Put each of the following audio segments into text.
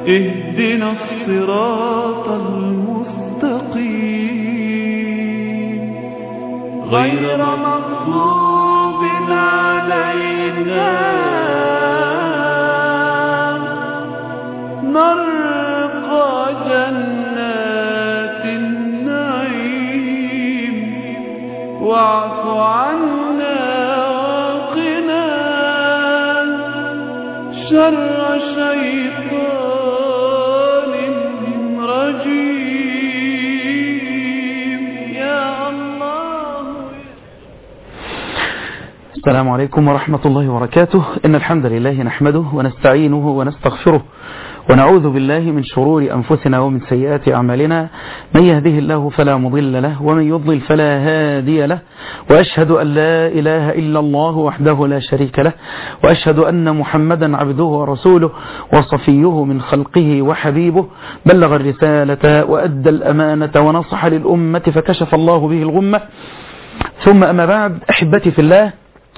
اهدنا الصراط المستقيم غير مغضوب علينا نرقى جنات النعيم واعف عنا وقنا شر شيطان رجيم يا الله السلام عليكم ورحمة الله وبركاته إن الحمد لله نحمده ونستعينه ونستغفره ونعوذ بالله من شرور أنفسنا ومن سيئات أعمالنا من يهده الله فلا مضل له ومن يضلل فلا هادي له وأشهد أن لا إله إلا الله وحده لا شريك له وأشهد أن محمدا عبده ورسوله وصفيه من خلقه وحبيبه بلغ الرسالة وأدى الأمانة ونصح للأمة فكشف الله به الغمة ثم أما بعد أحبتي في الله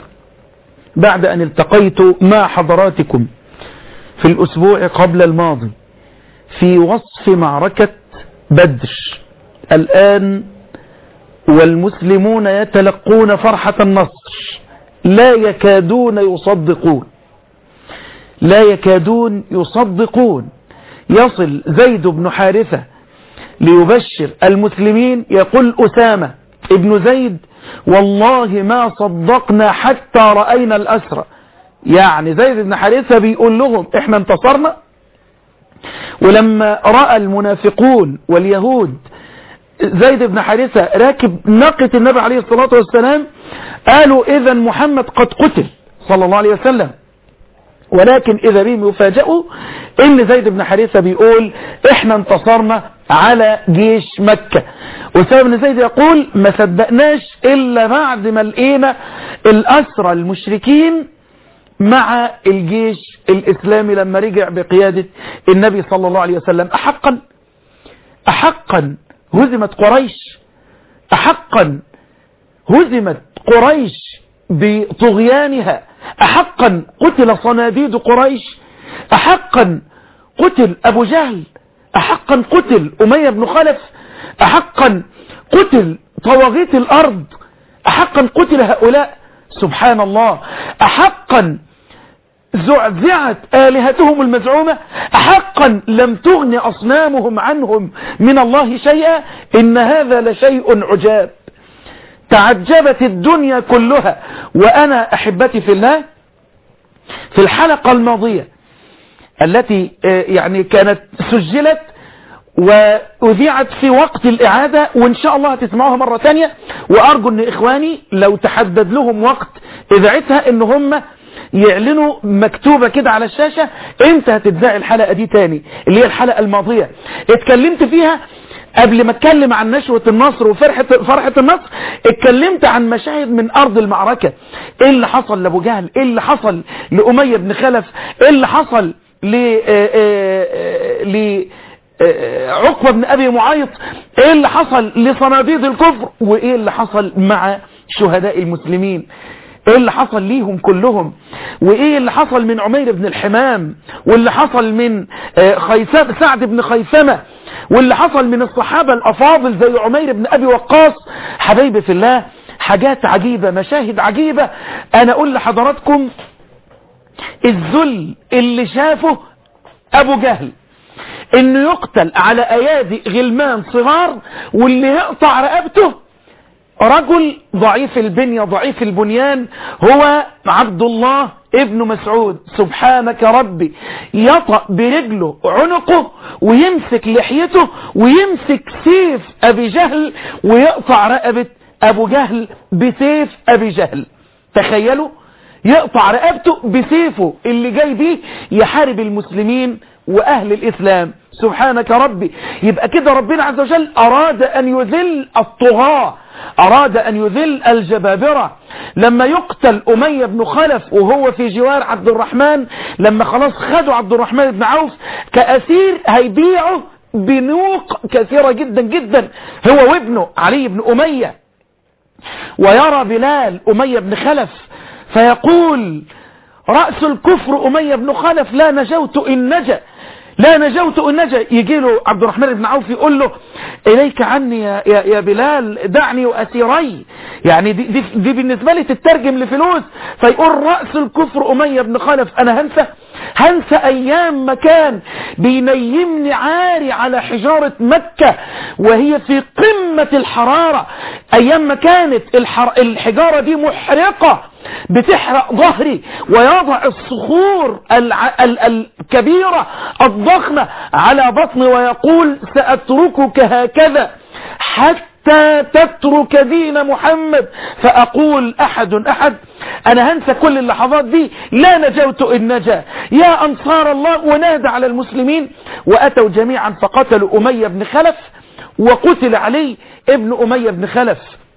بعد أن التقيت مع حضراتكم في الأسبوع قبل الماضي في وصف معركة بدر الآن والمسلمون يتلقون فرحة النصر لا يكادون يصدقون لا يكادون يصدقون يصل زيد بن حارثة ليبشر المسلمين يقول أسامة ابن زيد والله ما صدقنا حتى رأينا الأسرى يعني زيد بن حارثة بيقول لهم احنا انتصرنا ولما رأى المنافقون واليهود زيد بن حارثة راكب ناقة النبي عليه الصلاة والسلام قالوا اذا محمد قد قتل صلى الله عليه وسلم ولكن اذا بهم يفاجئوا ان زيد بن حارثة بيقول احنا انتصرنا على جيش مكة أسامة بن زيد يقول ما صدقناش الا بعد ما لقينا الاسرى المشركين مع الجيش الإسلامي لما رجع بقيادة النبي صلى الله عليه وسلم أحقا أحقا هزمت قريش أحقا هزمت قريش بطغيانها أحقا قتل صناديد قريش أحقا قتل أبو جهل أحقا قتل أمية بن خلف أحقا قتل طواغيت الأرض أحقا قتل هؤلاء سبحان الله أحقا زعزعت آلهتهم المزعومة أحقا لم تغن أصنامهم عنهم من الله شيئا إن هذا لشيء عجاب تعجبت الدنيا كلها وأنا أحبتي في الله في الحلقة الماضية التي يعني كانت سجلت وأذيعت في وقت الإعادة وإن شاء الله هتسمعوها مرة تانية وأرجو أن إخواني لو تحدد لهم وقت إذاعتها أن هم يعلنوا مكتوبة كده على الشاشة امتى هتتذاع الحلقة دي تاني اللي هي الحلقة الماضية اتكلمت فيها قبل ما اتكلم عن نشوة النصر وفرحة فرحة النصر اتكلمت عن مشاهد من ارض المعركة ايه اللي حصل لابو جهل ايه اللي حصل لأمية بن خلف ايه اللي حصل ل ل عقبة بن ابي معيط ايه اللي حصل لصناديد الكفر وايه اللي حصل مع شهداء المسلمين ايه اللي حصل ليهم كلهم وايه اللي حصل من عمير بن الحمام واللي حصل من خيثم سعد بن خيثمة واللي حصل من الصحابة الافاضل زي عمير بن ابي وقاص حبايبي في الله حاجات عجيبة مشاهد عجيبة انا اقول لحضراتكم الذل اللي شافه ابو جهل انه يقتل على ايادي غلمان صغار واللي يقطع رقبته رجل ضعيف البنية ضعيف البنيان هو عبد الله ابن مسعود سبحانك ربي يطأ برجله عنقه ويمسك لحيته ويمسك سيف أبي جهل ويقطع رقبة أبو جهل بسيف أبي جهل تخيلوا يقطع رقبته بسيفه اللي جاي بيه يحارب المسلمين وأهل الإسلام سبحانك ربي يبقى كده ربنا عز وجل أراد أن يذل الطغاة أراد أن يذل الجبابرة لما يقتل أمية بن خلف وهو في جوار عبد الرحمن لما خلاص خدوا عبد الرحمن بن عوف كأسير هيبيعه بنوق كثيرة جدا جدا هو وابنه علي بن أمية ويرى بلال أمية بن خلف فيقول رأس الكفر أمية بن خلف لا نجوت إن نجا لا نجوت ان نجا يجي له عبد الرحمن بن عوف يقول له اليك عني يا, يا, يا بلال دعني واسيري يعني دي, دي, دي بالنسبة لي تترجم لفلوس فيقول رأس الكفر امية بن خلف انا هنسى هنسى ايام ما كان بينيمني عاري على حجارة مكة وهي في قمة الحرارة ايام ما كانت الحر... الحجارة دي محرقة بتحرق ظهري ويضع الصخور الع... ال... الكبيرة الضخمة على بطني ويقول سأتركك هكذا حتى تترك دين محمد فأقول أحد أحد أنا هنسى كل اللحظات دي لا نجوت إن نجا يا أنصار الله ونادى على المسلمين وأتوا جميعا فقتلوا أمية بن خلف وقتل علي ابن أمية بن خلف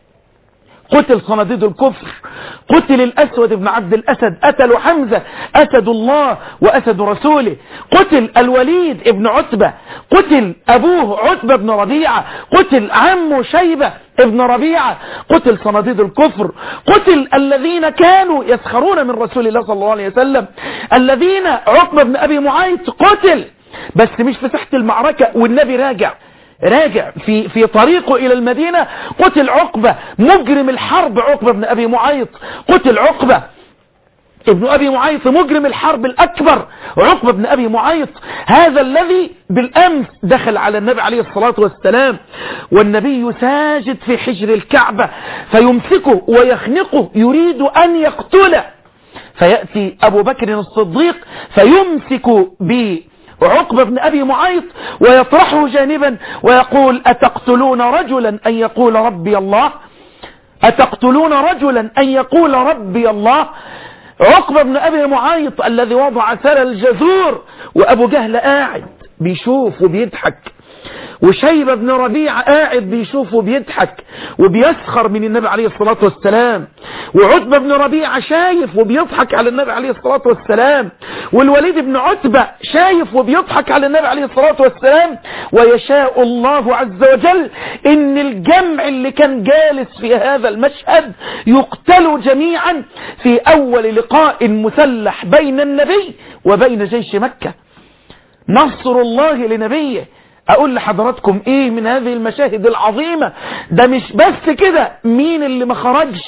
قتل صناديد الكفر قتل الأسود بن عبد الأسد قتلوا حمزة أسد الله وأسد رسوله قتل الوليد ابن عتبة قتل أبوه عتبة بن ربيعة قتل عمه شيبة ابن ربيعة قتل صناديد الكفر قتل الذين كانوا يسخرون من رسول الله صلى الله عليه وسلم الذين عقبة بن أبي معيط قتل بس مش في ساحة المعركة والنبي راجع راجع في في طريقه إلى المدينة قتل عقبة مجرم الحرب عقبة بن أبي معيط قتل عقبة ابن أبي معيط مجرم الحرب الأكبر عقبة بن أبي معيط هذا الذي بالأمس دخل على النبي عليه الصلاة والسلام والنبي ساجد في حجر الكعبة فيمسكه ويخنقه يريد أن يقتله فيأتي أبو بكر الصديق فيمسك به عقبة بن أبي معيط ويطرحه جانبا ويقول أتقتلون رجلا أن يقول ربي الله أتقتلون رجلا أن يقول ربي الله عقبة بن أبي معيط الذي وضع سر الجذور وأبو جهل قاعد بيشوف وبيضحك وشيبة بن ربيع قاعد بيشوف وبيضحك وبيسخر من النبي عليه الصلاة والسلام وعتبة بن ربيعة شايف وبيضحك على النبي عليه الصلاة والسلام والوليد بن عتبة شايف وبيضحك على النبي عليه الصلاة والسلام ويشاء الله عز وجل ان الجمع اللي كان جالس في هذا المشهد يقتلوا جميعا في اول لقاء مسلح بين النبي وبين جيش مكة نصر الله لنبيه اقول لحضراتكم ايه من هذه المشاهد العظيمة ده مش بس كده مين اللي ما خرجش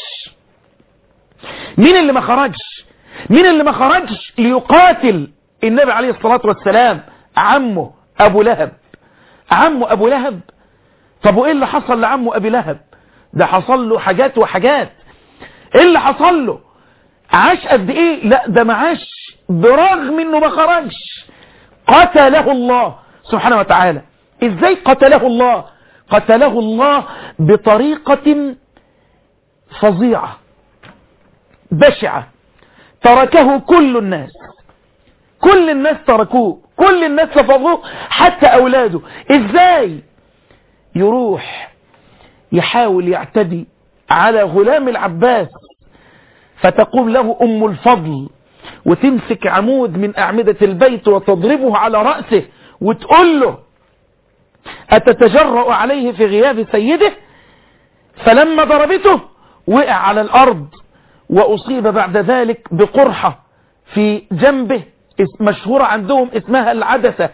مين اللي ما خرجش مين اللي ما خرجش ليقاتل النبي عليه الصلاة والسلام عمه ابو لهب عمه ابو لهب طب وايه اللي حصل لعمه ابي لهب ده حصل له حاجات وحاجات ايه اللي حصل له عاش قد ايه لا ده ما عاش برغم انه ما خرجش قتله الله سبحانه وتعالى ازاي قتله الله قتله الله بطريقة فظيعة بشعة تركه كل الناس كل الناس تركوه كل الناس لفظوه حتى اولاده ازاي يروح يحاول يعتدي على غلام العباس فتقوم له ام الفضل وتمسك عمود من اعمدة البيت وتضربه على رأسه وتقول له أتتجرأ عليه في غياب سيده فلما ضربته وقع على الأرض وأصيب بعد ذلك بقرحة في جنبه مشهورة عندهم اسمها العدسة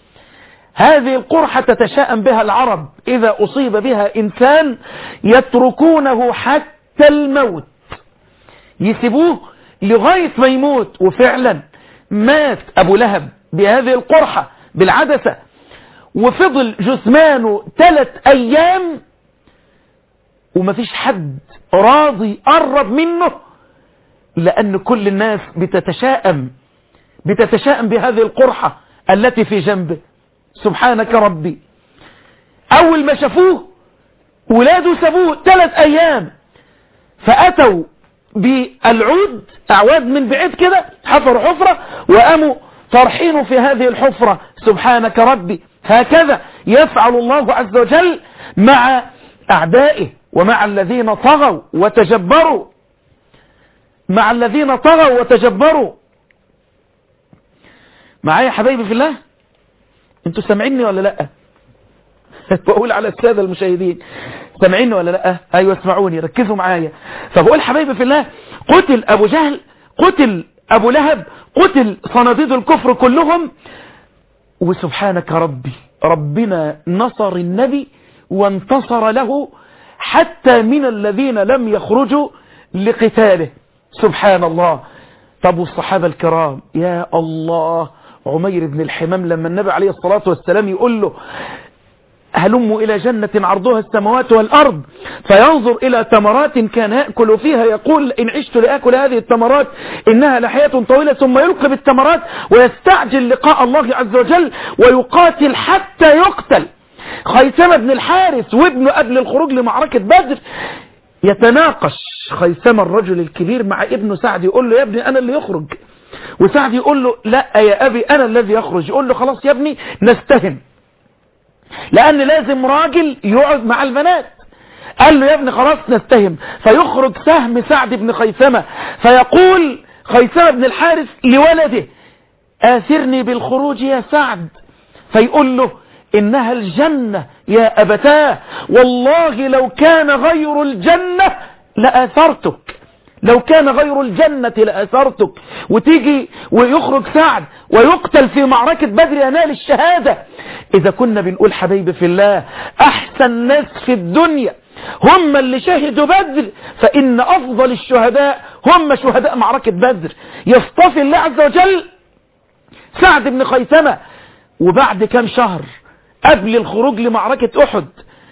هذه القرحة تتشاءم بها العرب إذا أصيب بها إنسان يتركونه حتى الموت يسيبوه لغاية ما يموت وفعلا مات أبو لهب بهذه القرحة بالعدسة وفضل جثمانه ثلاث ايام ومفيش حد راضي قرب منه لان كل الناس بتتشائم بتتشائم بهذه القرحة التي في جنبه سبحانك ربي اول ما شافوه ولاده سابوه ثلاث ايام فاتوا بالعود اعواد من بعيد كده حفروا حفرة وقاموا طرحينه في هذه الحفرة سبحانك ربي هكذا يفعل الله عز وجل مع أعدائه ومع الذين طغوا وتجبروا مع الذين طغوا وتجبروا معايا حبايبي في الله انتوا سامعيني ولا لا بقول على السادة المشاهدين سامعيني ولا لا ايوه اسمعوني ركزوا معايا فبقول حبايبي في الله قتل ابو جهل قتل ابو لهب قتل صناديد الكفر كلهم وسبحانك ربي ربنا نصر النبي وانتصر له حتى من الذين لم يخرجوا لقتاله سبحان الله طب والصحابة الكرام يا الله عمير بن الحمام لما النبي عليه الصلاة والسلام يقول له هلموا إلى جنة عرضها السماوات والأرض فينظر إلى تمرات كان يأكل فيها يقول إن عشت لأكل هذه التمرات إنها لحياة طويلة ثم يلقي بالتمرات ويستعجل لقاء الله عز وجل ويقاتل حتى يقتل خيثمة بن الحارث وابنه قبل الخروج لمعركة بدر يتناقش خيثمة الرجل الكبير مع ابنه سعد يقول له يا ابني أنا اللي يخرج وسعد يقول له لا يا أبي أنا الذي يخرج يقول له خلاص يا ابني نستهم لأن لازم راجل يقعد مع البنات قال له يا ابني خلاص نستهم فيخرج سهم سعد بن خيثمة فيقول خيثمة بن الحارث لولده آثرني بالخروج يا سعد فيقول له إنها الجنة يا أبتاه والله لو كان غير الجنة لآثرتك لو كان غير الجنة لأثرتك وتيجي ويخرج سعد ويقتل في معركة بدر ينال الشهادة إذا كنا بنقول حبيبي في الله أحسن ناس في الدنيا هم اللي شهدوا بدر فإن أفضل الشهداء هم شهداء معركة بدر يصطفي الله عز وجل سعد بن خيثمة وبعد كام شهر قبل الخروج لمعركة أحد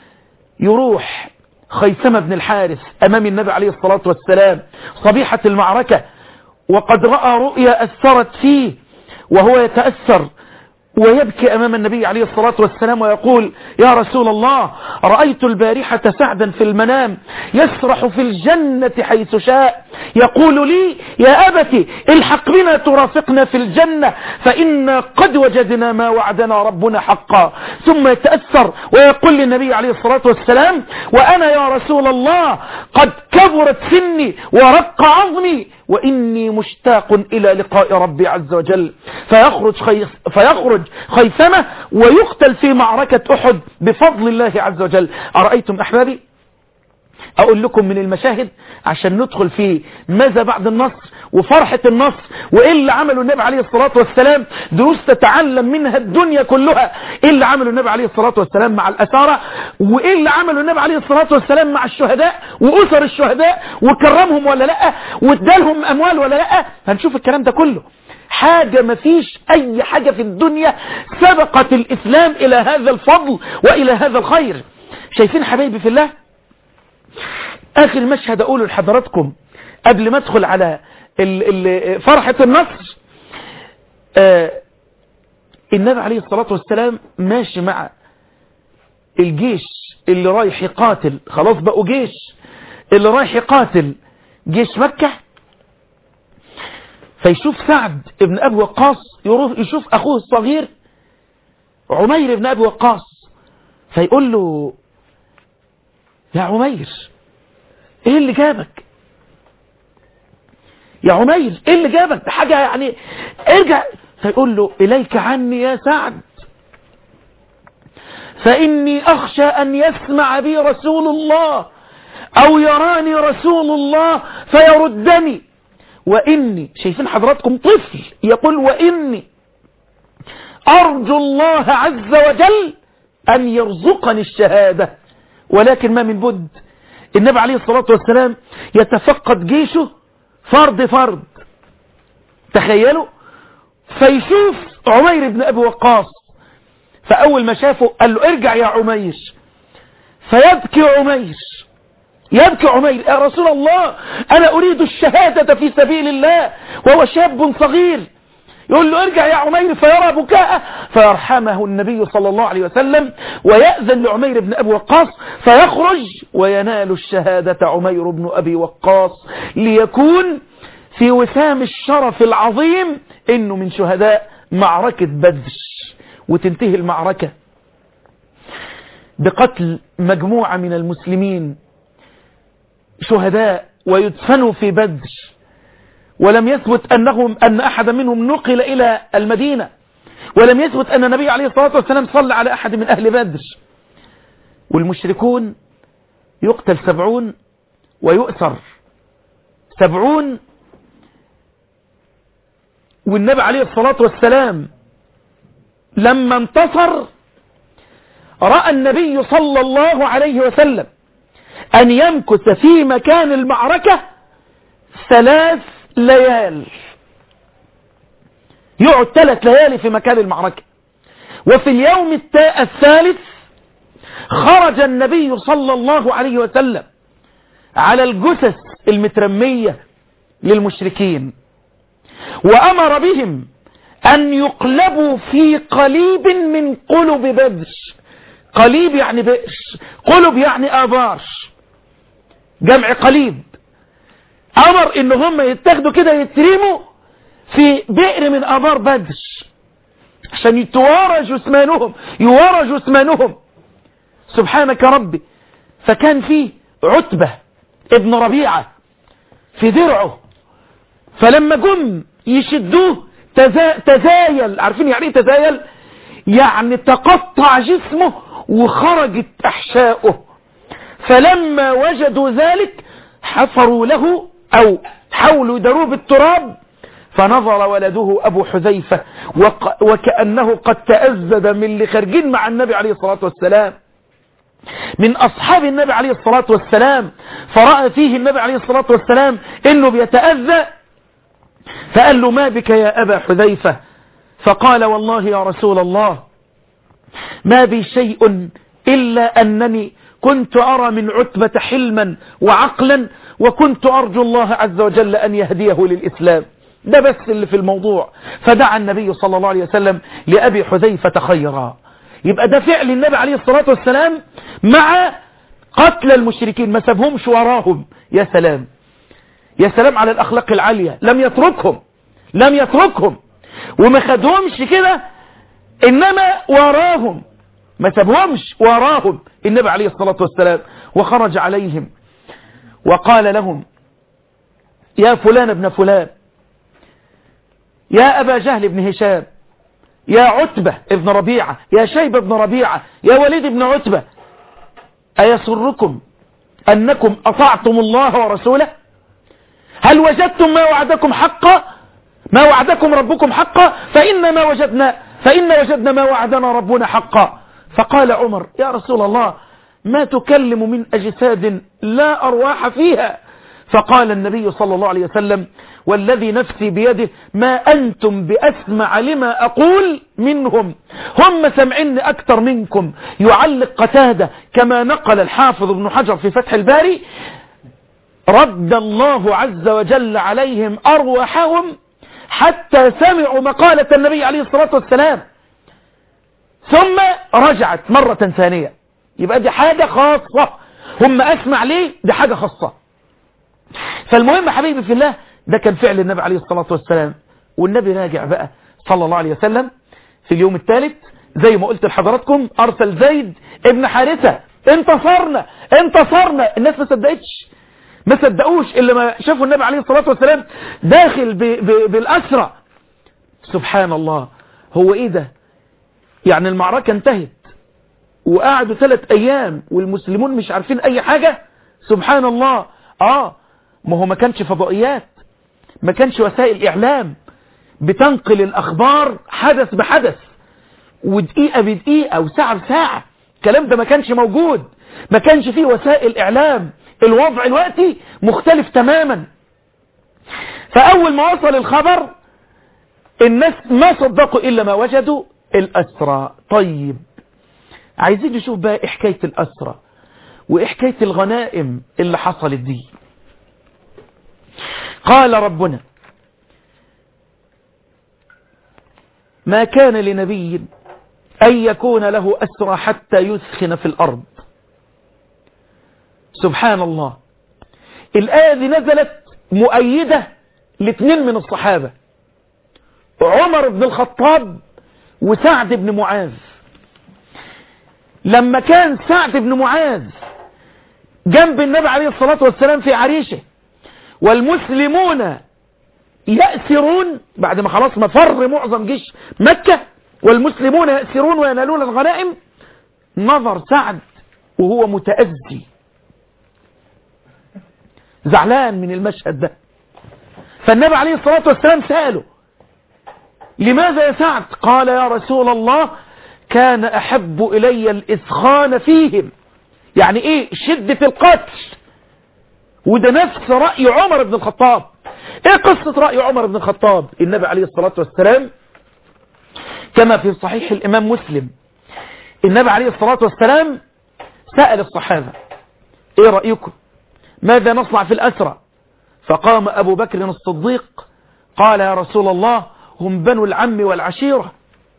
يروح خيثمة بن الحارث أمام النبي عليه الصلاة والسلام صبيحة المعركة وقد رأى رؤيا أثرت فيه وهو يتأثر ويبكي أمام النبي عليه الصلاة والسلام ويقول يا رسول الله رأيت البارحة سعدا في المنام يسرح في الجنة حيث شاء يقول لي يا أبتي الحق بنا ترافقنا في الجنة فإنا قد وجدنا ما وعدنا ربنا حقا ثم يتأثر ويقول للنبي عليه الصلاة والسلام وأنا يا رسول الله قد كبرت سني ورق عظمي وإني مشتاق إلى لقاء ربي عز وجل فيخرج, خي... فيخرج خيثمة ويقتل في معركة أحد بفضل الله عز وجل أرأيتم أحبابي أقول لكم من المشاهد عشان ندخل في ماذا بعد النصر وفرحة النصر وإيه اللي عمله النبي عليه الصلاة والسلام دروس تتعلم منها الدنيا كلها إيه اللي عمله النبي عليه الصلاة والسلام مع الأسارة وإيه اللي عمله النبي عليه الصلاة والسلام مع الشهداء وأسر الشهداء وكرمهم ولا لأ وادالهم أموال ولا لأ هنشوف الكلام ده كله حاجة ما فيش أي حاجة في الدنيا سبقت الإسلام إلى هذا الفضل وإلى هذا الخير شايفين حبايبي في الله آخر مشهد أقوله لحضراتكم قبل ما أدخل على ال ال فرحة النصر آه النبي عليه الصلاة والسلام ماشي مع الجيش اللي رايح يقاتل خلاص بقوا جيش اللي رايح يقاتل جيش مكة فيشوف سعد ابن أبي وقاص يشوف أخوه الصغير عمير ابن أبي وقاص فيقول له يا عمير ايه اللي جابك يا عمير ايه اللي جابك ده حاجة يعني ارجع فيقول له اليك عني يا سعد فاني اخشى ان يسمع بي رسول الله او يراني رسول الله فيردني واني شايفين حضراتكم طفل يقول واني ارجو الله عز وجل ان يرزقني الشهاده ولكن ما من بد النبي عليه الصلاة والسلام يتفقد جيشه فرد فرد تخيلوا فيشوف عمير بن أبي وقاص فأول ما شافه قال له ارجع يا عمير فيبكي عمير يبكي عمير يا رسول الله أنا أريد الشهادة في سبيل الله وهو شاب صغير يقول له ارجع يا عمير فيرى بكاءه فيرحمه النبي صلى الله عليه وسلم ويأذن لعمير بن أبي وقاص فيخرج وينال الشهادة عمير بن أبي وقاص ليكون في وسام الشرف العظيم انه من شهداء معركة بدر وتنتهي المعركة بقتل مجموعة من المسلمين شهداء ويدفنوا في بدر ولم يثبت أنهم أن أحد منهم نقل إلى المدينة ولم يثبت أن النبي عليه الصلاة والسلام صلى على أحد من أهل بدر والمشركون يقتل سبعون ويؤثر سبعون والنبي عليه الصلاة والسلام لما انتصر رأى النبي صلى الله عليه وسلم أن يمكث في مكان المعركة ثلاث ليال يقعد ثلاث ليالي في مكان المعركة وفي اليوم الثالث خرج النبي صلى الله عليه وسلم على الجثث المترمية للمشركين وأمر بهم أن يقلبوا في قليب من قلب بدر قليب يعني بئر قلب يعني آبار جمع قليب أمر إن هم يتاخدوا كده يترموا في بئر من آبار بدر عشان يتوارى جثمانهم يوارى جثمانهم سبحانك ربي فكان فيه عتبة ابن ربيعة في درعه فلما جم يشدوه تزا... تزايل عارفين يعني ايه تزايل يعني تقطع جسمه وخرجت احشاؤه فلما وجدوا ذلك حفروا له او حاولوا يدروه بالتراب فنظر ولده ابو حذيفة وق... وكأنه قد تأزد من اللي خارجين مع النبي عليه الصلاة والسلام من أصحاب النبي عليه الصلاة والسلام فرأى فيه النبي عليه الصلاة والسلام إنه بيتأذى فقال له ما بك يا أبا حذيفة فقال والله يا رسول الله ما بي شيء إلا أنني كنت أرى من عتبة حلما وعقلا وكنت أرجو الله عز وجل أن يهديه للإسلام ده بس اللي في الموضوع فدعا النبي صلى الله عليه وسلم لأبي حذيفة خيرا يبقى ده فعل النبي عليه الصلاة والسلام مع قتل المشركين ما سابهمش وراهم يا سلام يا سلام على الأخلاق العالية لم يتركهم لم يتركهم وما خدهمش كده إنما وراهم ما سابهمش وراهم النبي عليه الصلاة والسلام وخرج عليهم وقال لهم يا فلان ابن فلان يا أبا جهل بن هشام يا عتبة ابن ربيعة يا شيبة ابن ربيعة يا وليد ابن عتبة أيسركم أنكم أطعتم الله ورسوله هل وجدتم ما وعدكم حقا ما وعدكم ربكم حقا فإن ما وجدنا فإن وجدنا ما وعدنا ربنا حقا فقال عمر يا رسول الله ما تكلم من أجساد لا أرواح فيها فقال النبي صلى الله عليه وسلم والذي نفسي بيده ما أنتم بأسمع لما أقول منهم هم سمعن أكثر منكم يعلق قتادة كما نقل الحافظ ابن حجر في فتح الباري رد الله عز وجل عليهم أرواحهم حتى سمعوا مقالة النبي عليه الصلاة والسلام ثم رجعت مرة ثانية يبقى دي حاجة خاصة هم أسمع ليه دي حاجة خاصة فالمهم حبيبي في الله ده كان فعل النبي عليه الصلاة والسلام والنبي راجع بقى صلى الله عليه وسلم في اليوم الثالث زي ما قلت لحضراتكم أرسل زيد ابن حارثة انتصرنا انتصرنا الناس ما صدقتش ما صدقوش إلا ما شافوا النبي عليه الصلاة والسلام داخل ب ب بالأسرة سبحان الله هو ايه ده يعني المعركة انتهت وقعدوا ثلاث ايام والمسلمون مش عارفين اي حاجة سبحان الله اه ما هو ما كانش فضائيات ما كانش وسائل اعلام بتنقل الاخبار حدث بحدث ودقيقة بدقيقة وساعة بساعة الكلام ده ما كانش موجود ما كانش فيه وسائل اعلام الوضع الوقتي مختلف تماما فاول ما وصل الخبر الناس ما صدقوا الا ما وجدوا الاسرى طيب عايزين نشوف بقى ايه حكاية الاسرى وايه حكاية الغنائم اللي حصلت دي قال ربنا ما كان لنبي أن يكون له أسرى حتى يسخن في الأرض سبحان الله الآية دي نزلت مؤيدة لاثنين من الصحابة عمر بن الخطاب وسعد بن معاذ لما كان سعد بن معاذ جنب النبي عليه الصلاة والسلام في عريشه والمسلمون يأسرون بعد ما خلاص ما فر معظم جيش مكة والمسلمون يأسرون وينالون الغنائم نظر سعد وهو متأذي زعلان من المشهد ده فالنبي عليه الصلاة والسلام سأله لماذا يا سعد قال يا رسول الله كان أحب إلي الإسخان فيهم يعني إيه شدة القتل وده نفس رأي عمر بن الخطاب إيه قصة رأي عمر بن الخطاب النبي عليه الصلاة والسلام كما في صحيح الإمام مسلم النبي عليه الصلاة والسلام سأل الصحابة إيه رأيكم ماذا نصنع في الأسرى فقام أبو بكر الصديق قال يا رسول الله هم بنو العم والعشيرة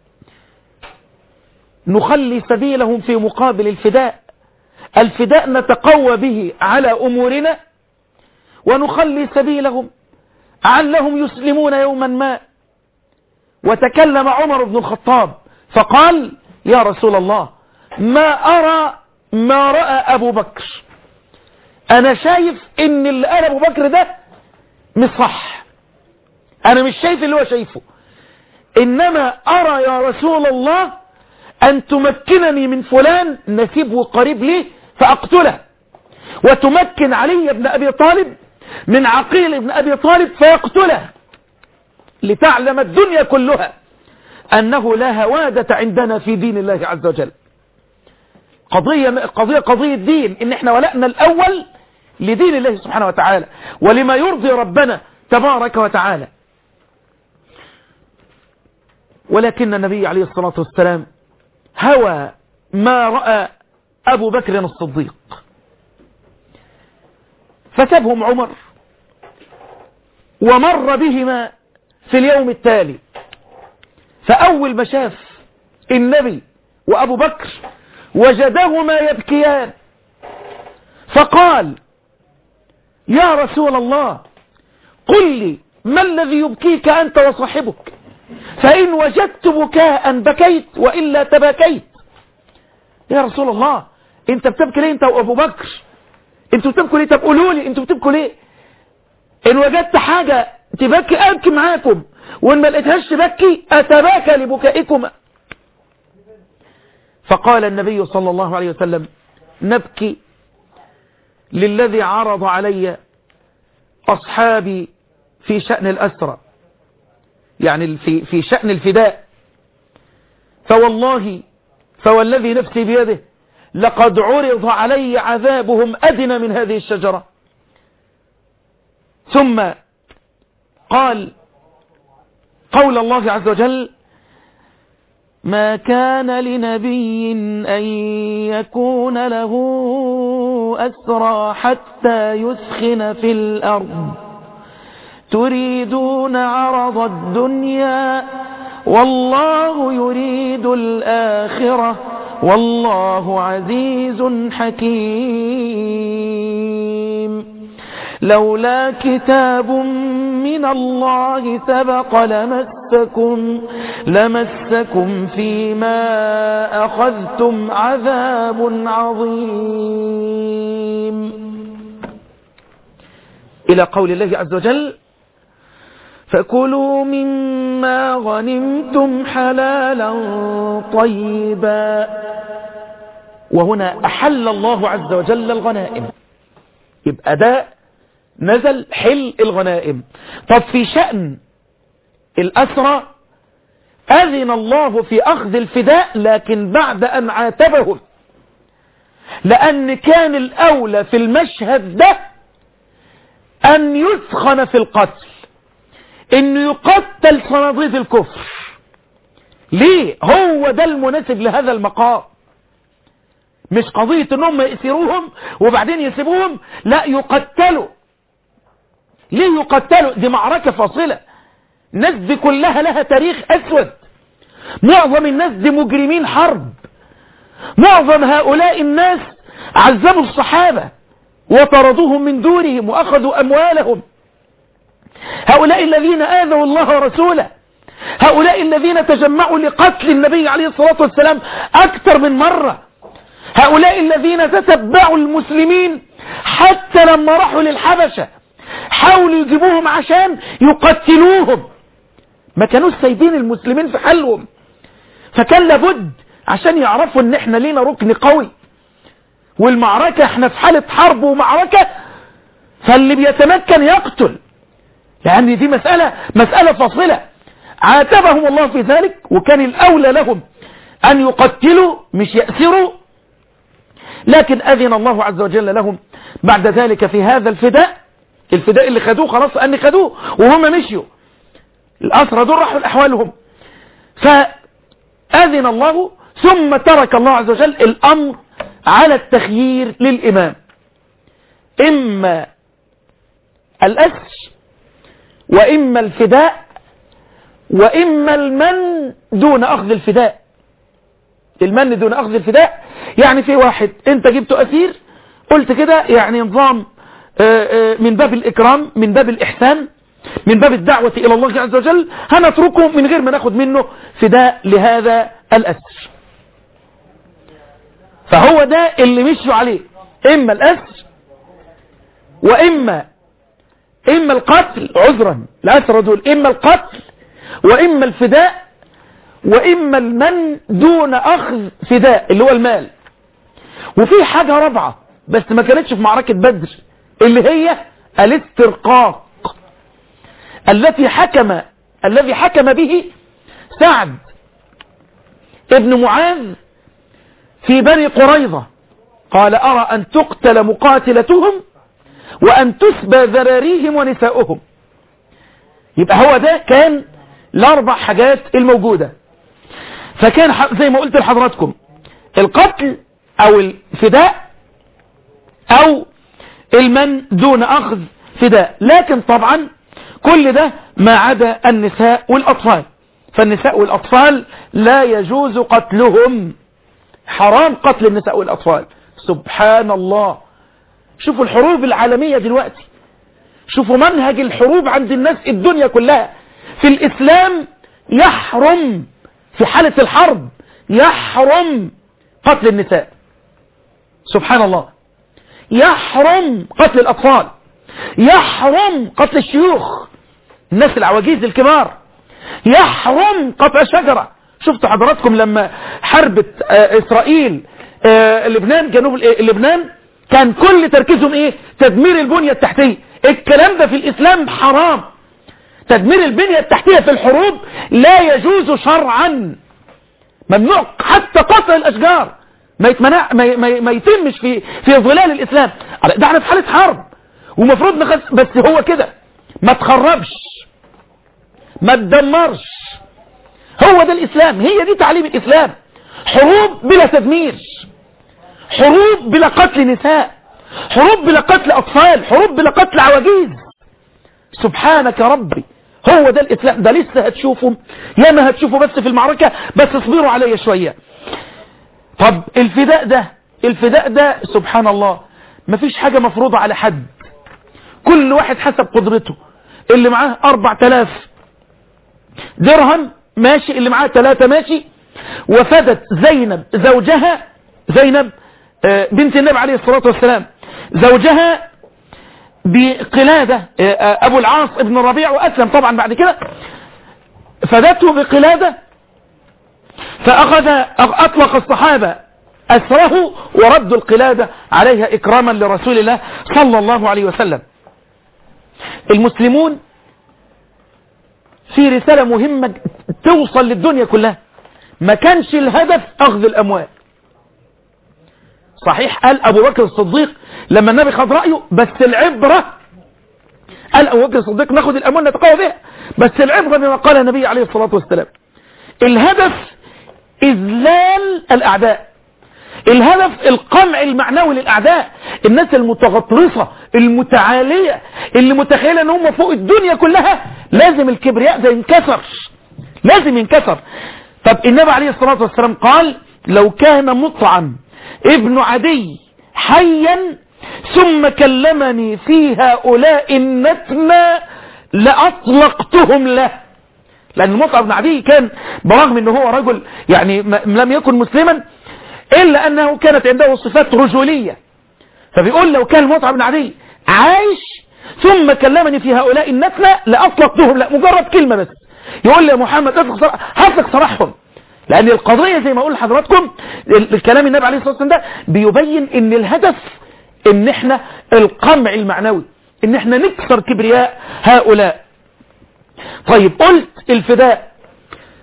نخلي سبيلهم في مقابل الفداء الفداء نتقوى به على أمورنا ونخلي سبيلهم علهم يسلمون يوما ما وتكلم عمر بن الخطاب فقال يا رسول الله ما أرى ما رأى أبو بكر أنا شايف إن اللي قال أبو بكر ده مش صح أنا مش شايف اللي هو شايفه إنما أرى يا رسول الله أن تمكنني من فلان نسيب وقريب لي فأقتله وتمكن علي بن أبي طالب من عقيل بن أبي طالب فيقتله لتعلم الدنيا كلها أنه لا هوادة عندنا في دين الله عز وجل قضية قضية قضية دين إن إحنا ولأنا الأول لدين الله سبحانه وتعالى ولما يرضي ربنا تبارك وتعالى ولكن النبي عليه الصلاة والسلام هوى ما رأى أبو بكر الصديق فسبهم عمر ومر بهما في اليوم التالي فأول ما شاف النبي وأبو بكر وجدهما يبكيان فقال يا رسول الله قل لي ما الذي يبكيك أنت وصاحبك فإن وجدت بكاء بكيت وإلا تباكيت يا رسول الله انت بتبكي ليه انت وابو بكر انتوا بتبكوا ليه طب قولوا لي انتوا بتبكوا ليه ان وجدت حاجة تبكي ابكي معاكم وان ما لقيتهاش تبكي اتباكى لبكائكما فقال النبي صلى الله عليه وسلم نبكي للذي عرض علي أصحابي في شأن الأسرى يعني في, في شأن الفداء فوالله فوالذي نفسي بيده لقد عرض علي عذابهم أدنى من هذه الشجرة ثم قال قول الله عز وجل ما كان لنبي أن يكون له أسرى حتى يسخن في الأرض تريدون عرض الدنيا والله يريد الآخرة والله عزيز حكيم لولا كتاب من الله سبق لمسكم لمسكم فيما أخذتم عذاب عظيم إلى قول الله عز وجل فكلوا مما غنمتم حلالا طيبا وهنا أحل الله عز وجل الغنائم يبقى ده نزل حل الغنائم طب في شأن الأسرى أذن الله في أخذ الفداء لكن بعد أن عاتبهم لأن كان الأولى في المشهد ده أن يسخن في القتل انه يقتل صناديد الكفر ليه هو ده المناسب لهذا المقام مش قضية انهم يأسروهم وبعدين يسيبوهم لا يقتلوا ليه يقتلوا دي معركة فاصلة الناس دي كلها لها تاريخ اسود معظم الناس دي مجرمين حرب معظم هؤلاء الناس عذبوا الصحابة وطردوهم من دورهم واخذوا اموالهم هؤلاء الذين آذوا الله ورسوله هؤلاء الذين تجمعوا لقتل النبي عليه الصلاة والسلام أكثر من مرة هؤلاء الذين تتبعوا المسلمين حتى لما راحوا للحبشة حاولوا يجيبوهم عشان يقتلوهم ما كانوش سايبين المسلمين في حالهم فكان لابد عشان يعرفوا ان احنا لينا ركن قوي والمعركة احنا في حالة حرب ومعركة فاللي بيتمكن يقتل لأن دي مسألة مسألة فاصلة عاتبهم الله في ذلك وكان الأولى لهم أن يقتلوا مش يأسروا لكن أذن الله عز وجل لهم بعد ذلك في هذا الفداء الفداء اللي خدوه خلاص أن خدوه وهم مشيوا الأسرى دول راحوا لأحوالهم فأذن الله ثم ترك الله عز وجل الأمر على التخيير للإمام إما الأسر وإما الفداء وإما المن دون أخذ الفداء المن دون أخذ الفداء يعني في واحد انت جبته أسير قلت كده يعني نظام من باب الإكرام من باب الإحسان من باب الدعوة إلى الله عز وجل هنتركه من غير ما ناخد منه فداء لهذا الأسر فهو ده اللي مشوا عليه إما الأسر وإما إما القتل عذرا الأسر دول إما القتل وإما الفداء وإما المن دون أخذ فداء اللي هو المال وفي حاجة رابعة بس ما كانتش في معركة بدر اللي هي الاسترقاق التي حكم الذي حكم به سعد ابن معاذ في بني قريظة قال أرى أن تقتل مقاتلتهم وأن تسبى ذراريهم ونساؤهم يبقى هو ده كان الأربع حاجات الموجودة فكان زي ما قلت لحضراتكم القتل أو الفداء أو المن دون أخذ فداء لكن طبعا كل ده ما عدا النساء والأطفال فالنساء والأطفال لا يجوز قتلهم حرام قتل النساء والأطفال سبحان الله شوفوا الحروب العالمية دلوقتي شوفوا منهج الحروب عند الناس الدنيا كلها في الإسلام يحرم في حالة الحرب يحرم قتل النساء سبحان الله يحرم قتل الأطفال يحرم قتل الشيوخ الناس العواجيز الكبار يحرم قطع شجرة شفتوا حضراتكم لما حربت إسرائيل لبنان جنوب لبنان كان كل تركيزهم ايه تدمير البنية التحتية الكلام ده في الإسلام حرام تدمير البنية التحتية في الحروب لا يجوز شرعا ممنوع حتى قطع الأشجار ما يتمنع ما, ما, ما يتمش في في ظلال الإسلام ده احنا في حالة حرب ومفروض نخس بس هو كده ما تخربش ما تدمرش هو ده الإسلام هي دي تعليم الإسلام حروب بلا تدمير حروب بلا قتل نساء حروب بلا قتل أطفال حروب بلا قتل عواجيز سبحانك ربي هو ده الإسلام ده لسه هتشوفوا ياما هتشوفوا بس في المعركة بس اصبروا عليا شوية طب الفداء ده الفداء ده سبحان الله مفيش حاجة مفروضة على حد كل واحد حسب قدرته اللي معاه أربع تلاف درهم ماشي اللي معاه ثلاثة ماشي وفدت زينب زوجها زينب بنت النبي عليه الصلاة والسلام زوجها بقلادة أبو العاص ابن الربيع وأسلم طبعا بعد كده فدته بقلادة فأخذ أطلق الصحابة أسره وردوا القلادة عليها إكراما لرسول الله صلى الله عليه وسلم المسلمون في رسالة مهمة توصل للدنيا كلها ما كانش الهدف أخذ الأموال صحيح قال أبو بكر الصديق لما النبي خد رأيه بس العبرة قال أبو بكر الصديق ناخد الأموال نتقوى بها بس العبرة بما قال النبي عليه الصلاة والسلام الهدف إذلال الأعداء الهدف القمع المعنوي للأعداء الناس المتغطرسة المتعالية اللي متخيلة ان هم فوق الدنيا كلها لازم الكبرياء ده ينكسر لازم ينكسر طب النبي عليه الصلاة والسلام قال لو كان مطعم ابن عدي حيا ثم كلمني في هؤلاء النتمى لأطلقتهم له لأن مطعم بن عدي كان برغم أنه هو رجل يعني لم يكن مسلما إلا أنه كانت عنده صفات رجولية فبيقول لو كان مطعم بن عدي عايش ثم كلمني في هؤلاء النتمى لأطلقتهم لا مجرد كلمة بس يقول لي يا محمد اطلق صراح هطلق صراحهم لأن القضية زي ما أقول لحضراتكم الكلام النبي عليه الصلاة والسلام ده بيبين ان الهدف ان احنا القمع المعنوي ان احنا نكسر كبرياء هؤلاء طيب قلت الفداء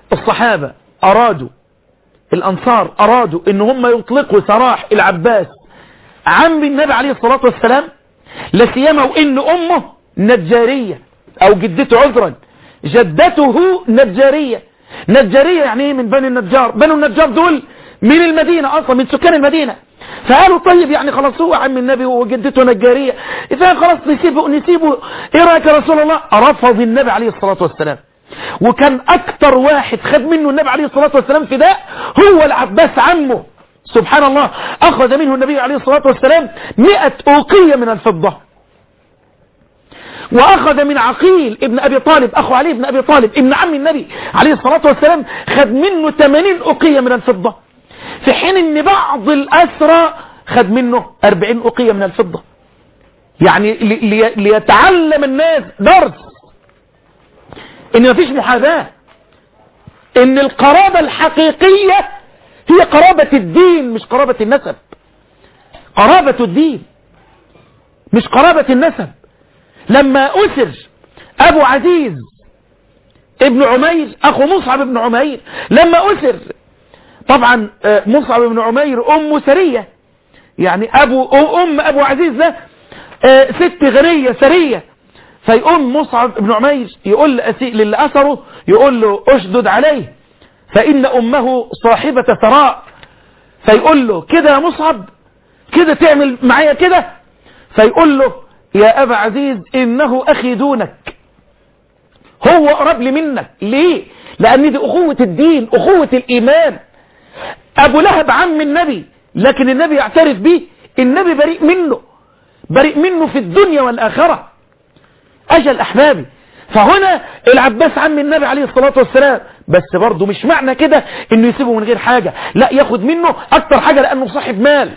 الصحابة أرادوا الأنصار أرادوا إن هم يطلقوا سراح العباس عم النبي عليه الصلاة والسلام لسيما وإن أمه نجارية أو جدته عذرا جدته نجارية نجارية يعني ايه من بني النجار بني النجار دول من المدينة أصلا من سكان المدينة فقالوا طيب يعني خلاص هو عم النبي وجدته نجارية إذا خلاص نسيبه نسيبه إيه رأيك يا رسول الله رفض النبي عليه الصلاة والسلام وكان أكتر واحد خد منه النبي عليه الصلاة والسلام فداء هو العباس عمه سبحان الله أخذ منه النبي عليه الصلاة والسلام مئة أوقية من الفضة وأخذ من عقيل ابن أبي طالب أخو علي ابن أبي طالب ابن عم النبي عليه الصلاة والسلام خد منه 80 أوقية من الفضة في حين ان بعض الأسرى خد منه 40 أوقية من الفضة يعني لي ليتعلم الناس درس ان مفيش محاذاة ان القرابة الحقيقية هي قرابة الدين مش قرابة النسب قرابة الدين مش قرابة النسب لما أسر أبو عزيز ابن عمير أخو مصعب ابن عمير لما أسر طبعا مصعب ابن عمير أم سرية يعني أبو أم أبو عزيز ده ست غنية سرية فيقوم مصعب ابن عمير يقول للي أسره يقول له أشدد عليه فإن أمه صاحبة ثراء فيقول له كده يا مصعب كده تعمل معايا كده فيقول له يا أبا عزيز إنه أخي دونك هو أقرب لي منك ليه لأن دي أخوة الدين أخوة الإيمان أبو لهب عم النبي لكن النبي يعترف به النبي بريء منه بريء منه في الدنيا والآخرة أجل أحبابي فهنا العباس عم النبي عليه الصلاة والسلام بس برضه مش معنى كده انه يسيبه من غير حاجة لا ياخد منه اكتر حاجة لانه صاحب مال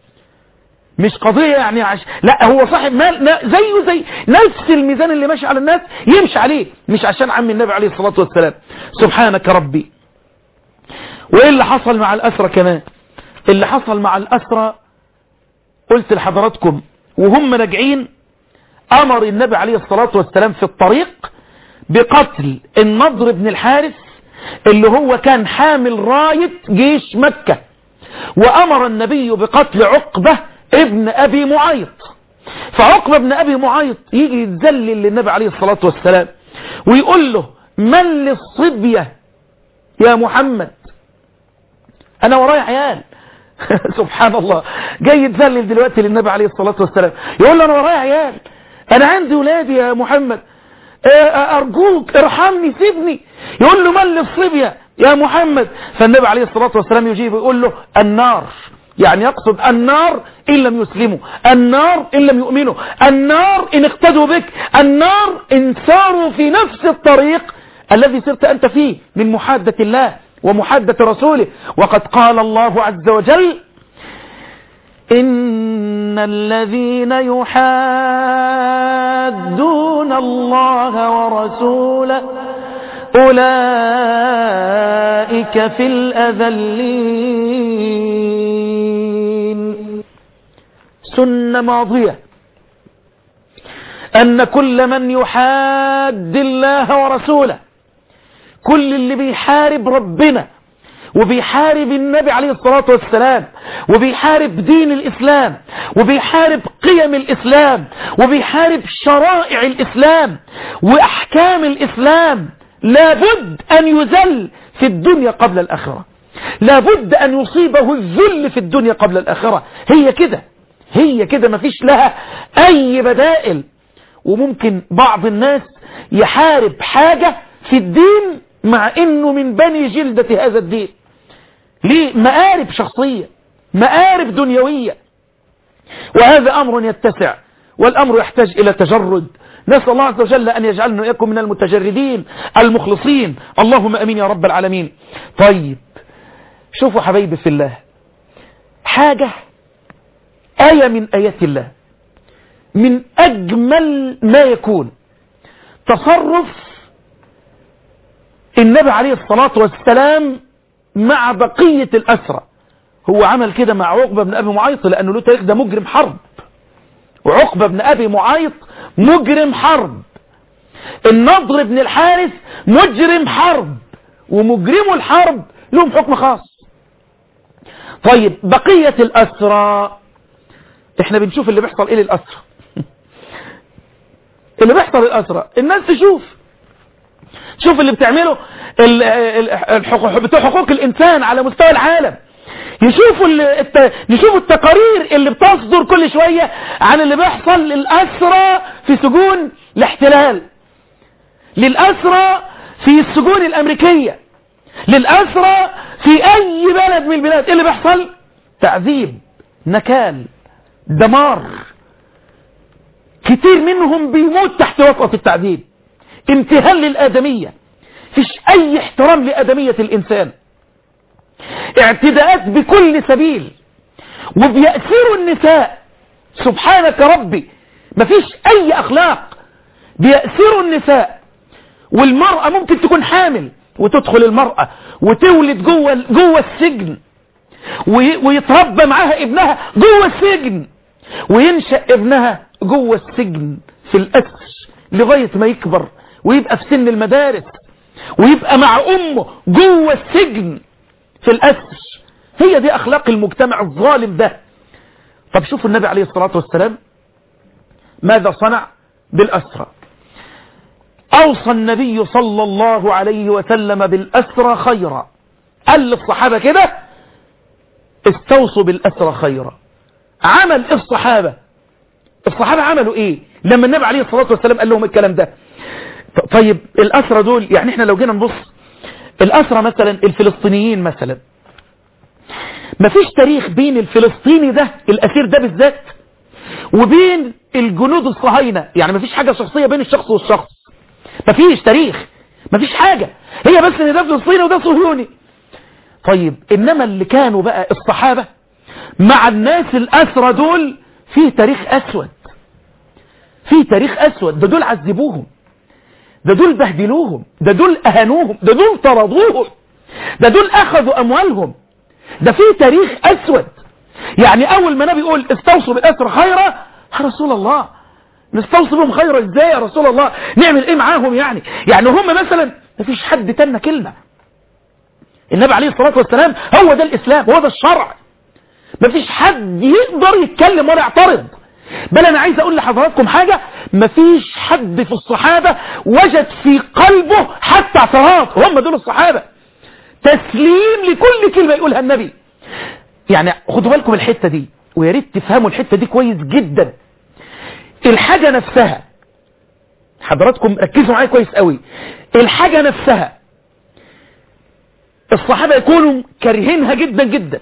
مش قضية يعني عش... لا هو صاحب مال زيه زي نفس الميزان اللي ماشي على الناس يمشي عليه مش عشان عم النبي عليه الصلاة والسلام سبحانك ربي وايه اللي حصل مع الأسرة كمان اللي حصل مع الأسرة قلت لحضراتكم وهم راجعين أمر النبي عليه الصلاة والسلام في الطريق بقتل النضر بن الحارث اللي هو كان حامل راية جيش مكة وأمر النبي بقتل عقبة ابن أبي معيط فعقبة ابن أبي معيط يجي يتذلل للنبي عليه الصلاة والسلام ويقول له من للصبية يا محمد أنا ورايا عيال سبحان الله جاي يتذلل دلوقتي للنبي عليه الصلاة والسلام يقول له أنا ورايا عيال أنا عندي ولادي يا محمد أرجوك ارحمني سيبني يقول له من للصبية يا محمد فالنبي عليه الصلاة والسلام يجيب يقول له النار يعني يقصد النار إن لم يسلموا النار إن لم يؤمنوا النار إن اقتدوا بك النار إن ساروا في نفس الطريق الذي سرت أنت فيه من محادة الله ومحادة رسوله وقد قال الله عز وجل إن الذين يحادون الله ورسوله أولئك في الأذلين سنة ماضية أن كل من يحاد الله ورسوله كل اللي بيحارب ربنا وبيحارب النبي عليه الصلاة والسلام وبيحارب دين الإسلام وبيحارب قيم الإسلام وبيحارب شرائع الإسلام وأحكام الإسلام لابد أن يذل في الدنيا قبل الآخرة لابد أن يصيبه الذل في الدنيا قبل الآخرة هي كده هي كده مفيش لها أي بدائل وممكن بعض الناس يحارب حاجة في الدين مع انه من بني جلدة هذا الدين ليه مآرب شخصية مآرب دنيوية وهذا امر يتسع والامر يحتاج الى تجرد نسأل الله عز وجل ان يجعلنا وإياكم من المتجردين المخلصين اللهم امين يا رب العالمين طيب شوفوا حبايبي في الله حاجة آية من آيات الله من أجمل ما يكون تصرف النبي عليه الصلاة والسلام مع بقية الأسرة هو عمل كده مع عقبة بن أبي معيط لأنه له تاريخ ده مجرم حرب وعقبة بن أبي معيط مجرم حرب النضر بن الحارث مجرم حرب ومجرمو الحرب لهم حكم خاص طيب بقية الأسرى احنا بنشوف اللي بيحصل ايه للأسرى اللي بيحصل للأسرى الناس تشوف شوف اللي بتعمله ال- ال- الحقوق بتوع حقوق الإنسان على مستوى العالم يشوفوا ال- الت... يشوفوا التقارير اللي بتصدر كل شوية عن اللي بيحصل للأسرى في سجون الاحتلال للأسرى في السجون الأمريكية للأسرى في أي بلد من البلاد إيه اللي بيحصل تعذيب نكال دمار كتير منهم بيموت تحت وطأة التعذيب امتهان للآدمية فيش أي احترام لآدمية الإنسان اعتداءات بكل سبيل وبيأسروا النساء سبحانك ربي مفيش أي أخلاق بيأسروا النساء والمرأة ممكن تكون حامل وتدخل المرأة وتولد جوه جوه السجن وي- ويتربى معاها ابنها جوه السجن وينشأ ابنها جوه السجن في الأسر لغاية ما يكبر ويبقى في سن المدارس ويبقى مع أمه جوه السجن في الأسر هي دي أخلاق المجتمع الظالم ده طب شوفوا النبي عليه الصلاة والسلام ماذا صنع بالأسرى أوصى النبي صلى الله عليه وسلم بالأسرى خيرا قال للصحابة كده استوصوا بالأسرى خيرا عمل الصحابة الصحابة عملوا ايه لما النبي عليه الصلاة والسلام قال لهم الكلام ده ط- طيب الأسرى دول يعني احنا لو جينا نبص الأسرى مثلا الفلسطينيين مثلا مفيش تاريخ بين الفلسطيني ده الأسير ده بالذات وبين الجنود الصهاينة يعني مفيش حاجة شخصية بين الشخص والشخص مفيش تاريخ مفيش حاجة هي بس ان ده فلسطيني وده صهيوني طيب انما اللي كانوا بقى الصحابة مع الناس الاسرى دول فيه تاريخ اسود فيه تاريخ اسود ده دول عذبوهم ده دول بهدلوهم ده دول اهانوهم ده دول طردوهم ده دول اخذوا اموالهم ده فيه تاريخ اسود يعني اول ما النبي يقول استوصوا بالاسرى خيرا يا رسول الله نستوصي بهم خيرا ازاي يا رسول الله نعمل ايه معاهم يعني يعني هم مثلا مفيش حد تنا كلمة النبي عليه الصلاة والسلام هو ده الاسلام هو ده الشرع مفيش حد يقدر يتكلم ولا يعترض بل انا عايز اقول لحضراتكم حاجة مفيش حد في الصحابة وجد في قلبه حتى اعتراض هم دول الصحابة تسليم لكل كلمة يقولها النبي يعني خدوا بالكم الحتة دي ويا ريت تفهموا الحتة دي كويس جدا الحاجة نفسها حضراتكم ركزوا معايا كويس قوي الحاجة نفسها الصحابة يكونوا كارهينها جدا جدا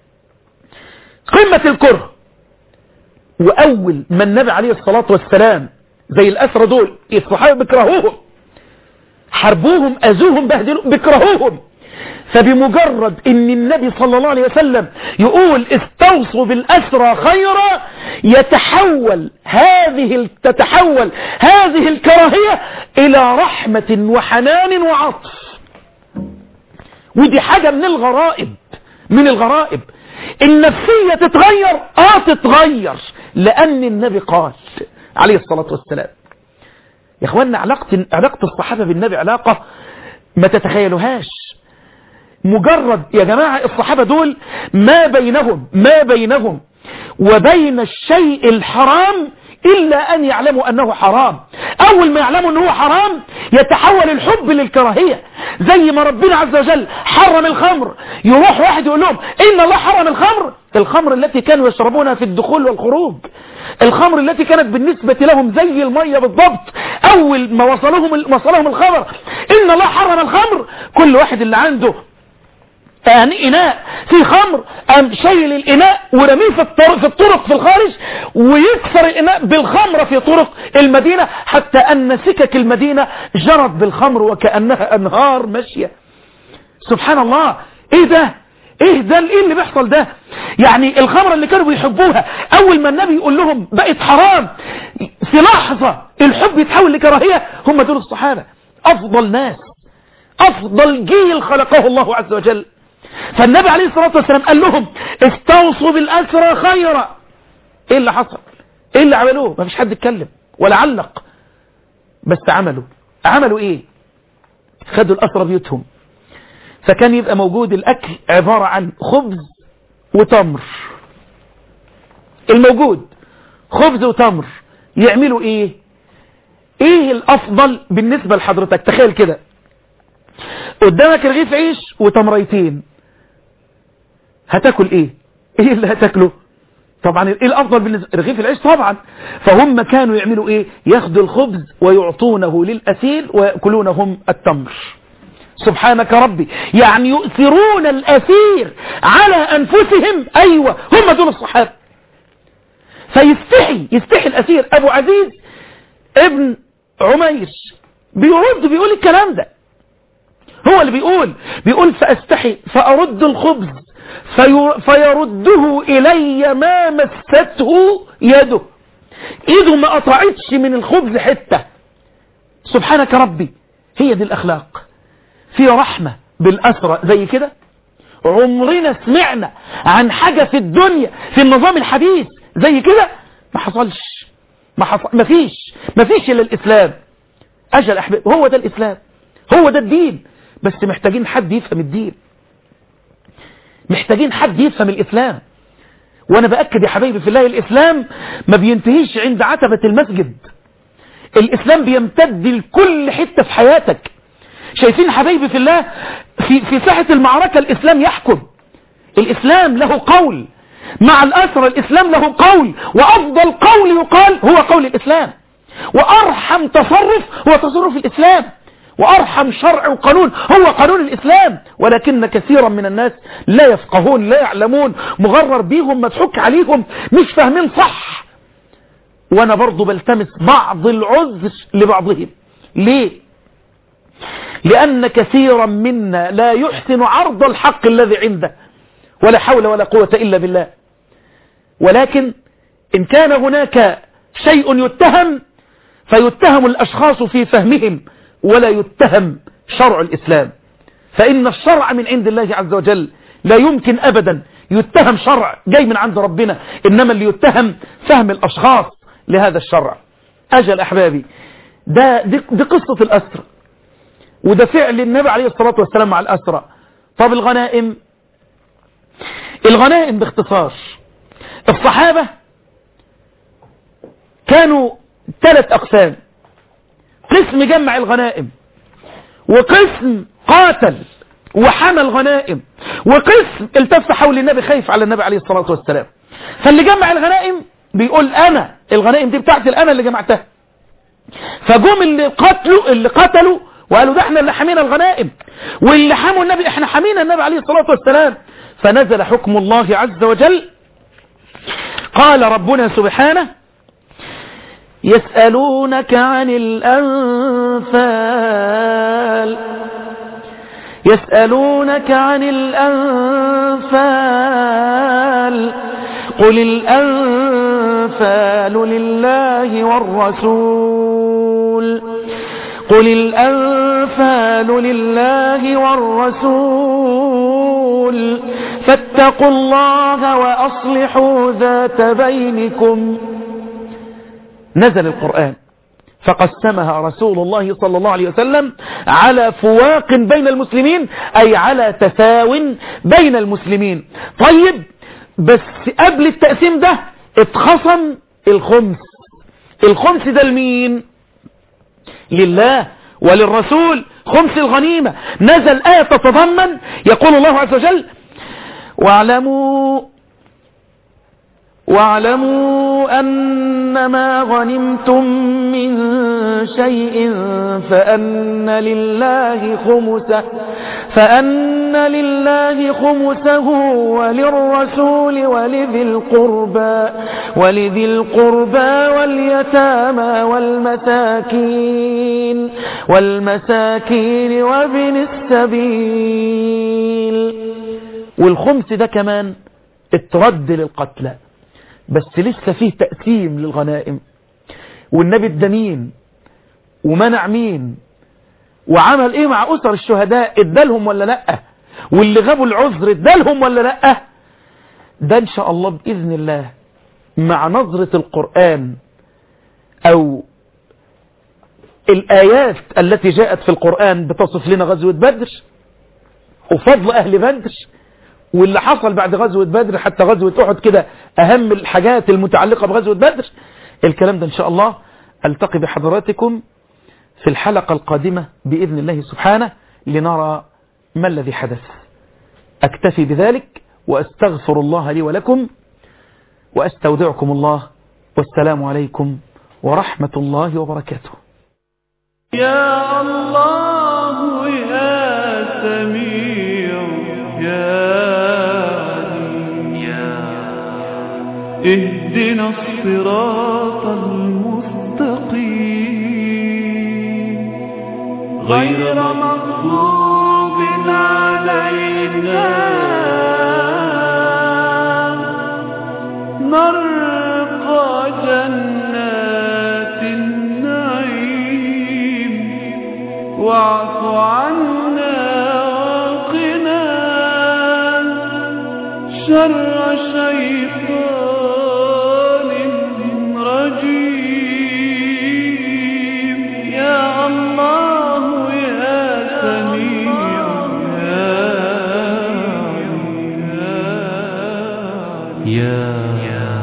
قمة الكره وأول ما النبي عليه الصلاة والسلام زي الأسرى دول الصحابة بيكرهوهم حربوهم أذوهم بهدلوهم بيكرهوهم فبمجرد ان النبي صلى الله عليه وسلم يقول استوصوا بالأسرى خيرا يتحول هذه تتحول هذه الكراهية الى رحمة وحنان وعطف ودي حاجة من الغرائب من الغرائب النفسية تتغير اه تتغير لان النبي قال عليه الصلاة والسلام يا اخوانا علاقة, علاقة الصحابة بالنبي علاقة ما تتخيلوهاش مجرد يا جماعة الصحابة دول ما بينهم ما بينهم وبين الشيء الحرام إلا أن يعلموا أنه حرام أول ما يعلموا أنه حرام يتحول الحب للكراهية زي ما ربنا عز وجل حرم الخمر يروح واحد يقول لهم إن الله حرم الخمر الخمر التي كانوا يشربونها في الدخول والخروج الخمر التي كانت بالنسبة لهم زي المية بالضبط أول ما وصلهم, وصلهم الخبر إن الله حرم الخمر كل واحد اللي عنده يعني إناء في خمر أم شايل الإناء ورميه في الطرق, في الطرق في الخارج ويكسر الإناء بالخمر في طرق المدينة حتى أن سكك المدينة جرت بالخمر وكأنها أنهار ماشية سبحان الله إيه ده ايه ده ايه اللي بيحصل ده يعني الخمرة اللي كانوا بيحبوها اول ما النبي يقول لهم بقت حرام في لحظة الحب يتحول لكراهية هم دول الصحابة افضل ناس افضل جيل خلقه الله عز وجل فالنبي عليه الصلاة والسلام قال لهم استوصوا بالأسرى خيرا ايه اللي حصل ايه اللي عملوه ما فيش حد اتكلم ولا علق بس عملوا عملوا ايه خدوا الأسرى بيوتهم فكان يبقى موجود الأكل عبارة عن خبز وتمر الموجود خبز وتمر يعملوا ايه ايه الافضل بالنسبة لحضرتك تخيل كده قدامك رغيف عيش وتمريتين هتاكل ايه ايه اللي هتاكله طبعا ايه الافضل بالنسبة رغيف العيش طبعا فهم كانوا يعملوا ايه ياخدوا الخبز ويعطونه للاسير ويأكلونهم التمر سبحانك ربي يعني يؤثرون الاسير على انفسهم ايوه هم دول الصحابة فيستحي يستحي الاسير ابو عزيز ابن عمير بيرد بيقول الكلام ده هو اللي بيقول بيقول فاستحي فارد الخبز في فيرده الي ما مسته يده ايده ما قطعتش من الخبز حتة سبحانك ربي هي دي الاخلاق في رحمة بالاسرى زي كده عمرنا سمعنا عن حاجة في الدنيا في النظام الحديث زي كده ما حصلش ما حصل ما فيش ما فيش الا الاسلام اجل احباب هو ده الاسلام هو ده الدين بس محتاجين حد يفهم الدين محتاجين حد يفهم الاسلام وانا باكد يا حبايبي في الله الاسلام ما بينتهيش عند عتبة المسجد الاسلام بيمتد لكل حتة في حياتك شايفين حبايبي في الله في, في ساحة المعركة الاسلام يحكم الاسلام له قول مع الأسرى الإسلام له قول وأفضل قول يقال هو قول الإسلام وأرحم تصرف هو تصرف الإسلام وأرحم شرع وقانون هو قانون الإسلام ولكن كثيرا من الناس لا يفقهون لا يعلمون مغرر بيهم مضحوك عليهم مش فاهمين صح وأنا برضو بلتمس بعض العذر لبعضهم ليه لأن كثيرا منا لا يحسن عرض الحق الذي عنده ولا حول ولا قوة إلا بالله ولكن إن كان هناك شيء يتهم فيتهم الأشخاص في فهمهم ولا يتهم شرع الإسلام فإن الشرع من عند الله عز وجل لا يمكن أبدا يتهم شرع جاي من عند ربنا إنما اللي يتهم فهم الأشخاص لهذا الشرع أجل أحبابي ده دي, دي قصة الأسرة وده فعل النبي عليه الصلاة والسلام مع الأسرة طب الغنائم الغنائم باختصار الصحابة كانوا ثلاث أقسام قسم جمع الغنائم وقسم قاتل وحمى الغنائم وقسم التف حول النبي خايف على النبي عليه الصلاة والسلام فاللي جمع الغنائم بيقول أنا الغنائم دي بتاعتي أنا اللي جمعتها فجم اللي قتلوا اللي قتلوا وقالوا ده احنا اللي حمينا الغنائم واللي حموا النبي احنا حمينا النبي عليه الصلاة والسلام فنزل حكم الله عز وجل قال ربنا سبحانه يسألونك عن الأنفال يسألونك عن الأنفال قل الأنفال لله والرسول قل الأنفال لله والرسول فاتقوا الله وأصلحوا ذات بينكم نزل القرآن فقسمها رسول الله صلى الله عليه وسلم على فواق بين المسلمين أي على تساو بين المسلمين طيب بس قبل التقسيم ده اتخصم الخمس الخمس ده لمين لله وللرسول خمس الغنيمة نزل آية تتضمن يقول الله عز وجل واعلموا واعلموا أنما غنمتم من شيء فأن لله خمسه فأن لله خمسه وللرسول ولذي القربى ولذي القربى واليتامى والمساكين والمساكين وابن السبيل والخمس ده كمان اترد للقتلى بس لسه فيه تقسيم للغنائم والنبي ادى مين ومنع مين وعمل ايه مع اسر الشهداء ادالهم ولا لا واللي غابوا العذر ادالهم ولا لا ده ان شاء الله باذن الله مع نظرة القرآن او الايات التي جاءت في القرآن بتصف لنا غزوة بدر وفضل أهل بدر واللي حصل بعد غزوة بدر حتى غزوة أحد كده أهم الحاجات المتعلقة بغزوة بدر الكلام ده إن شاء الله ألتقي بحضراتكم في الحلقة القادمة بإذن الله سبحانه لنرى ما الذي حدث أكتفي بذلك وأستغفر الله لي ولكم وأستودعكم الله والسلام عليكم ورحمة الله وبركاته يا الله يا سميع يا عليم اهدنا الصراط المستقيم غير مغضوب علينا نرقى جنات النعيم واعف عنا وقنا شر شيطان رجيم يا الله يا سميع يا عليم يا